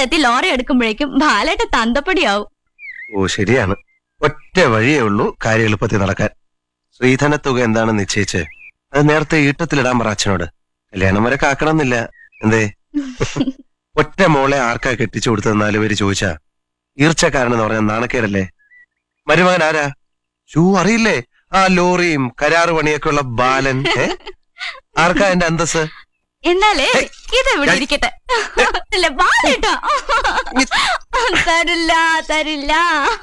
എത്തി ലോറി എടുക്കുമ്പോഴേക്കും ബാലേട്ട തന്തപ്പടിയാവും ഓ ശരിയാണ് ഒറ്റ വഴിയേ ഉള്ളൂ കാര്യം എളുപ്പത്തിൽ നടക്കാൻ ശ്രീധന തുക എന്താണെന്ന് നിശ്ചയിച്ച് അത് നേരത്തെ ഈട്ടത്തിലിടാൻ പറ അച്ഛനോട് കല്യാണം വരെ കാക്കണമെന്നില്ല എന്തേ ഒറ്റ മോളെ ആർക്കാ കെട്ടിച്ചു കൊടുത്തത് നാല് പേര് ചോദിച്ചാ ഈർച്ചക്കാരൻ എന്ന് പറഞ്ഞ നാണക്കേടല്ലേ മരുമകൻ ആരാ ഷൂ അറിയില്ലേ ആ ലോറിയും കരാറ് പണിയൊക്കെ ഉള്ള ബാലൻ ഏ? ആർക്കാ എന്റെ അന്തസ് എന്നാലേ ഇത് ഇവിടെ ഞാൻ- ഇരിക്കട്ടെ അല്ല ബാലേട്ടാ തരില്ല തരില്ല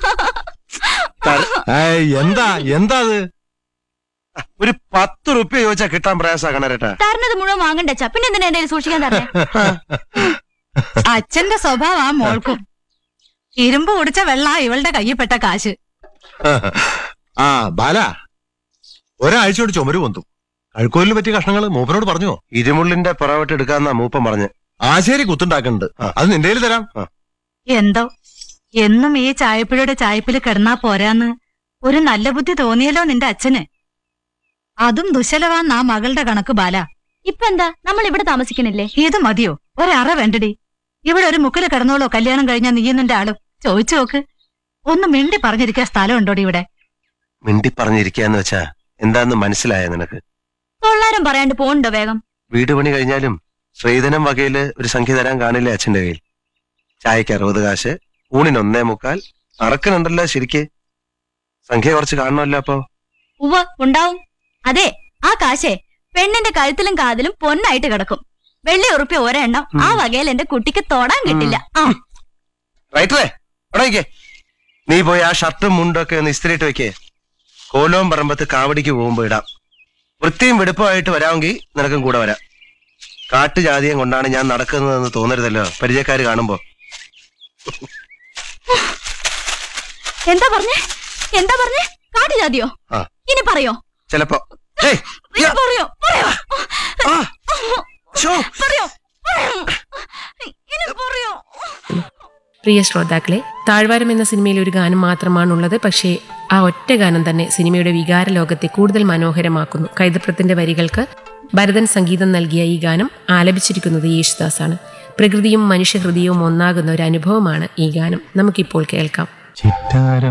ഏയ്, എന്താ എന്താ അത് ഒരു പത്ത് റുപ്യ ചോദിച്ചാ കിട്ടാൻ പ്രയാസാ കണരട്ടാ തരണത് മുഴുവൻ വാങ്ങണ്ടച്ചാ പിന്നെ എന്തിനാ എന്റെ കയ്യിൽ സൂക്ഷിക്കാൻ തരണേ അച്ഛന്റെ സ്വഭാവം ആ മോൾക്കും ഇരുമ്പ് കുടിച്ച വെള്ള ഇവളുടെ കയ്യിൽപ്പെട്ട കാശ് ആ ബാല ഒരാഴ്ചയോട് ചുമര് പൊന്തും അഴുക്കോലിന് പറ്റിയ കഷ്ണങ്ങൾ മൂപ്പനോട് പറഞ്ഞോ ഇരുമുള്ളിന്റെ പുറവട്ട് എടുക്കാന്നാ മൂപ്പൻ പറഞ്ഞ് ആശേരി കുത്തുണ്ടാക്കുന്നുണ്ട് ആ. അത് നിന്റെ കയ്യിൽ തരാം എന്തോ എന്നും ഈ ചായപ്പുഴയുടെ ചായപ്പിൽ കിടന്നാ പോരാന്ന് ഒരു നല്ല ബുദ്ധി തോന്നിയല്ലോ നിന്റെ അച്ഛന് അതും ദുശലവാന്ന് ആ മകളുടെ കണക്ക് ബാല ഇപ്പൊ എന്താ നമ്മൾ ഇവിടെ താമസിക്കണില്ലേ ഇത് മതിയോ ഒരറ വേണ്ടടി ഇവിടെ ഒരു മുക്കില് കിടന്നോളോ കല്യാണം കഴിഞ്ഞാ നീ നിന്റെ ആളും ചോദിച്ചു നോക്ക് ഒന്ന് മിണ്ടി പറഞ്ഞിരിക്കാൻ സ്ഥലം ഉണ്ടോടി ഇവിടെ മിണ്ടി പറഞ്ഞിരിക്കാന്ന് വെച്ചാ എന്താന്ന് മനസ്സിലായ നിനക്ക് തൊള്ളാരം പറയാണ്ട് പോണ്ടോ വേഗം വീട് പണി കഴിഞ്ഞാലും ശ്രീധനം വകയില് ഒരു സംഖ്യ തരാൻ കാണില്ലേ അച്ഛന്റെ കയ്യിൽ ചായക്ക് അറുപത് കാശ് ഊണിന് ഒന്നേ മുക്കാൽ അറക്കനുണ്ടല്ലോ ശരിക്ക് സംഖ്യ കുറച്ച് കാണണമല്ലോ അപ്പൊ ഉവ്വ ഉണ്ടാവും അതെ ആ കാശേ പെണ്ണിന്റെ കഴുത്തിലും കാതിലും പൊന്നായിട്ട് കിടക്കും വെള്ളി ഉറുപ്പ്യ ഒരെണ്ണം ആ വകയിൽ എന്റെ കുട്ടിക്ക് തൊടാൻ കിട്ടില്ല ആ റൈറ്ററേ അവിടെ നിക്കേ നീ പോയി ആ ഷർട്ടും മുണ്ടൊക്കെ ഒന്ന് ഇസ്തിരിയിട്ട് വെക്കേ കോലവും പറമ്പത്ത് കാവടിക്ക് പോകുമ്പോ ഇടാം വൃത്തിയും വെടുപ്പമായിട്ട് വരാമെങ്കിൽ നിനക്കും കൂടെ വരാം കാട്ടുജാതിയും കൊണ്ടാണ് ഞാൻ നടക്കുന്നതെന്ന് തോന്നരുതല്ലോ പരിചയക്കാര് കാണുമ്പോ എന്താ പറഞ്ഞേ എന്താ പറഞ്ഞേ കാട്ടുജാതിയോ ആ. ഇനി പറയോ ചിലപ്പോ ഏയ്, ഇനി പറയോ പറയോ ആ, ശോ. പറയോ പറയോ ഇനി പറയോ പ്രിയ ശ്രോതാക്കളെ താഴ്വാരം എന്ന സിനിമയിൽ ഒരു ഗാനം മാത്രമാണുള്ളത് പക്ഷേ ആ ഒറ്റ ഗാനം തന്നെ സിനിമയുടെ വികാര ലോകത്തെ കൂടുതൽ മനോഹരമാക്കുന്നു കൈതപ്രത്തിന്റെ വരികൾക്ക് ഭരതൻ സംഗീതം നൽകിയ ഈ ഗാനം ആലപിച്ചിരിക്കുന്നത് യേശുദാസാണ് പ്രകൃതിയും മനുഷ്യഹൃദയവും ഒന്നാകുന്ന ഒരു അനുഭവമാണ് ഈ ഗാനം നമുക്കിപ്പോൾ കേൾക്കാം ചിറ്റാരം